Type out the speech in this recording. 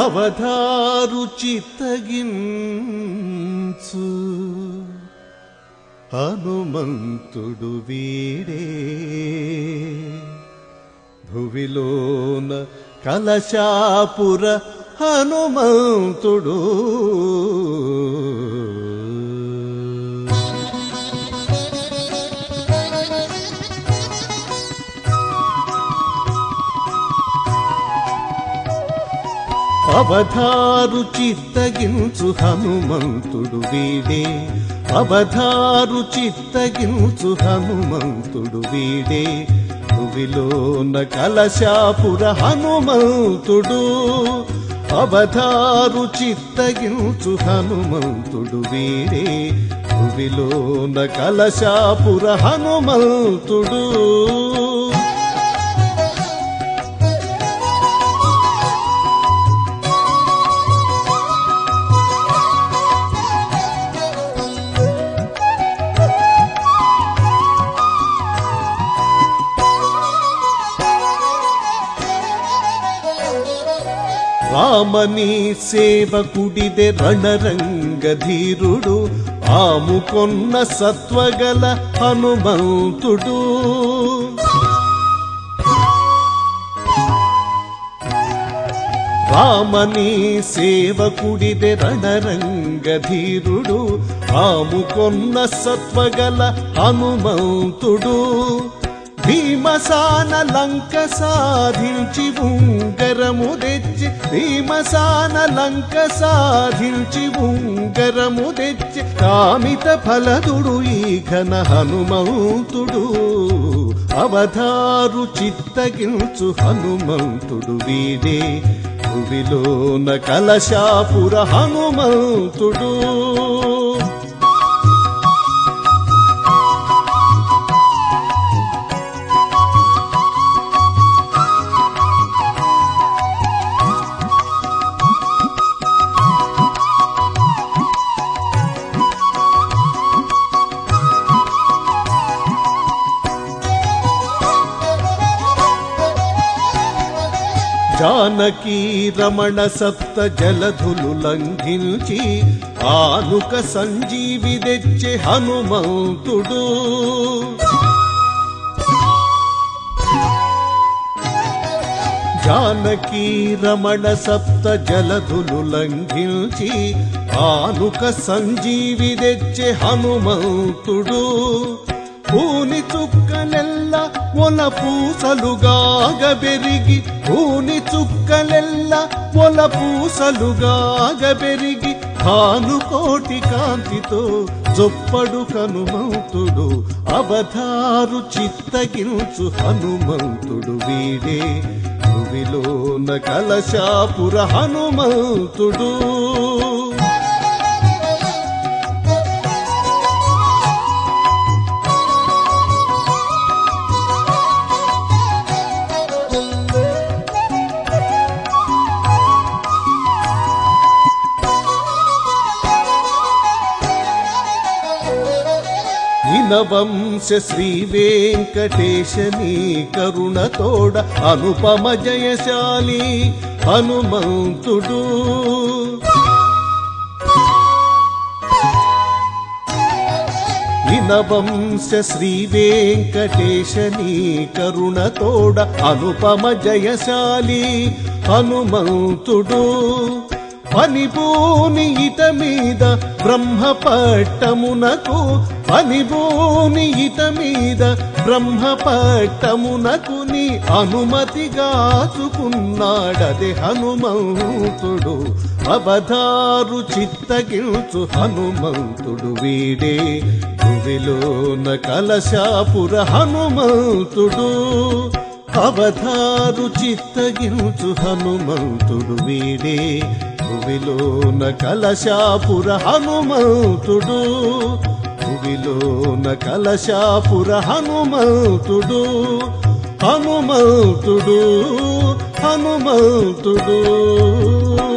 అవధారు చిత్తగించు హనుమంతుడు వీడే భువిలోన కలశాపుర హనుమంతుడు అవధారు చిత్తగించు హనుమంతుడు వీడే అవధారు చిత్తగించు హనుమంతుడు వీడే భువిలోన కలశాపుర హనుమంతుడు అవధారు చిత్తగించు హనుమంతుడు వీడే భువిలోన కలశాపుర హనుమంతుడు రామని సేవకుడిదే రణరంగధీరుడు ఆముకొన్న సత్వగల హనుమంతుడు రామని సేవకుడిదే రణరంగధీరుడు ఆముకొన్న సత్వగల హనుమంతుడు భీమసాన లంక సాధించి ఉంగరము తెచ్చి భీమసాన లంక సాధించి ఉంగరము తెచ్చి కామిత ఫలదుడు ఈ ఘన హనుమంతుడు అవధారు చిత్తగించు హనుమంతుడు వీడే భువిలోన కలశాపుర హనుమంతుడు జానకీ రమణ సప్త జలధులు లంఘించి ఆనుక సంజీవి తెచ్చే హనుమంతుడు జానకీ రమణ సప్త జలధులు లంఘించి ఆనుక సంజీవి తెచ్చే హనుమంతుడు పూని చుక్కలెల్ల మొల పూసలుగాగ బెరిగి పూని చుక్కలెల్ల మొల పూసలుగాగ బెరిగి భానుకోటి కాంతితో జొప్పడు హనుమంతుడు అవధారు చిత్తగించు హనుమంతుడు వీడే భువిలోన కలశాపుర హనుమంతుడు ఇనవంశ శ్రీ వెంకటేశని కరుణతోడ అనుపమ జయశాలి హనుమంతుడు ఇనవంశ శ్రీ వెంకటేశని కరుణతోడ అనుపమ జయశాలి హనుమంతుడు పనిపోని ఇట మీద బ్రహ్మ పట్టమునకు పనిపోని ఇట మీద బ్రహ్మ పట్టమునకు నీ అనుమతిగాచుకున్నాడది హనుమంతుడు అవధారు చిత్తగించు హనుమంతుడు వీడే భువిలోన కలశాపుర హనుమంతుడు అవధారు చిత్తగించు హనుమంతుడు వీడే భువిలోన కలశాపుర హనుమంతుడు భువిలోన కలశాపుర హనుమంతుడు హనుమంతుడు హనుమంతుడు